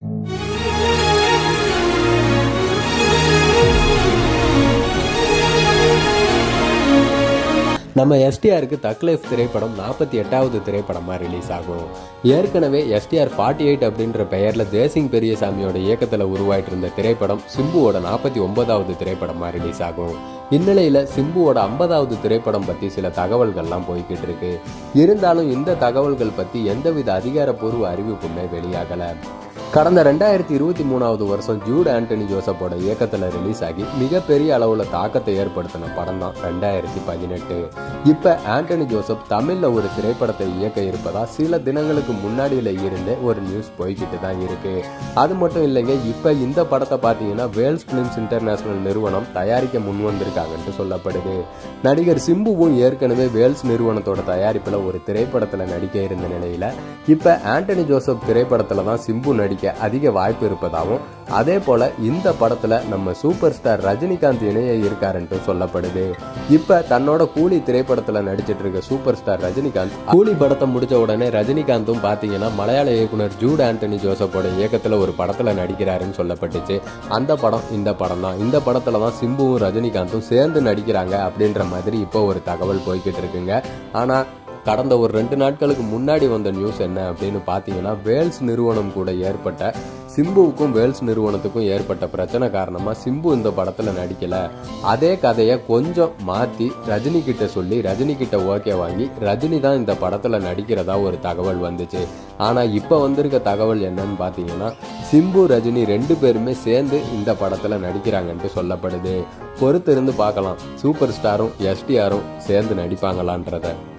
நம்ம எஸ்டிஆருக்கு தக்லைஃப் திரைப்படம் நாற்பத்தி எட்டாவது திரைப்படமாக ரிலீஸ் ஆகும் ஏற்கனவே எஸ்டிஆர் ஃபார்ட்டி எயிட் அப்படின்ற பெயரில் தேசிங் பெரியசாமியோட இயக்கத்தில் உருவாயிட்டு இருந்த திரைப்படம் சிம்புவோட நாற்பத்தி ஒன்பதாவது திரைப்படமாக ரிலீஸ் ஆகும் இந்நிலையில் சிம்புவோட ஐம்பதாவது திரைப்படம் பற்றி சில தகவல்கள்லாம் போய்கிட்டு இருக்கு இருந்தாலும் இந்த தகவல்கள் பற்றி எந்தவித அதிகாரப்பூர்வ அறிவிப்புமே வெளியாகலை கடந்த ரெண்டாயிரத்தி இருபத்தி மூணாவது வருஷம் ஜூட் ஆண்டனி ஜோசப்போட இயக்கத்தில் ரிலீஸ் ஆகி மிகப்பெரிய அளவில் தாக்கத்தை ஏற்படுத்தின படம் தான் ரெண்டாயிரத்தி பதினெட்டு இப்போ ஆண்டனி ஜோசப் தமிழில் ஒரு திரைப்படத்தை இயக்க இருப்பதா சில தினங்களுக்கு முன்னாடியில் இருந்தே ஒரு நியூஸ் போய்கிட்டு தான் இருக்கு அது மட்டும் இல்லைங்க இப்போ இந்த படத்தை பார்த்தீங்கன்னா வேல்ஸ் பிலிம்ஸ் இன்டர்நேஷனல் நிறுவனம் தயாரிக்க முன் வந்திருக்காங்கன்ட்டு சொல்லப்படுது நடிகர் சிம்புவும் ஏற்கனவே வேல்ஸ் நிறுவனத்தோட தயாரிப்பில் ஒரு திரைப்படத்தில் நடிக்க இருந்த நிலையில் இப்போ ஆண்டனி ஜோசப் திரைப்படத்தில் தான் சிம்பு நடிக்க அதிக வாய்ப்பு இருப்பதாகவும் அதே போல இந்த படத்துல நம்ம சூப்பர் ஸ்டார் ரஜினிகாந்த் இணைய இருக்காருன்ட்டு சொல்லப்படுது இப்ப தன்னோட கூலி திரைப்படத்துல நடிச்சிட்டு இருக்க சூப்பர் ஸ்டார் ரஜினிகாந்த் கூலி படத்தை முடிச்ச உடனே ரஜினிகாந்தும் பாத்தீங்கன்னா மலையாள இயக்குனர் ஜூட் ஆண்டனி ஜோசப்போட இயக்கத்துல ஒரு படத்துல நடிக்கிறாருன்னு சொல்லப்பட்டுச்சு அந்த படம் இந்த படம் தான் இந்த படத்துல தான் சிம்புவும் ரஜினிகாந்தும் சேர்ந்து நடிக்கிறாங்க அப்படின்ற மாதிரி இப்போ ஒரு தகவல் போய்கிட்டு இருக்குங்க ஆனா கடந்த ஒரு ரெண்டு நாட்களுக்கு முன்னாடி வந்த நியூஸ் என்ன அப்படின்னு பார்த்தீங்கன்னா வேல்ஸ் நிறுவனம் கூட ஏற்பட்ட சிம்புவுக்கும் வேல்ஸ் நிறுவனத்துக்கும் ஏற்பட்ட பிரச்சனை காரணமாக சிம்பு இந்த படத்தில் நடிக்கல அதே கதையை கொஞ்சம் மாற்றி ரஜினி கிட்ட சொல்லி ரஜினி கிட்ட ஓகே வாங்கி ரஜினி தான் இந்த படத்தில் நடிக்கிறதா ஒரு தகவல் வந்துச்சு ஆனால் இப்போ வந்திருக்க தகவல் என்னன்னு பார்த்தீங்கன்னா சிம்பு ரஜினி ரெண்டு பேருமே சேர்ந்து இந்த படத்தில் நடிக்கிறாங்கன்ட்டு சொல்லப்படுது பொறுத்திருந்து பார்க்கலாம் சூப்பர் ஸ்டாரும் எஸ்டிஆரும் சேர்ந்து நடிப்பாங்களான்றத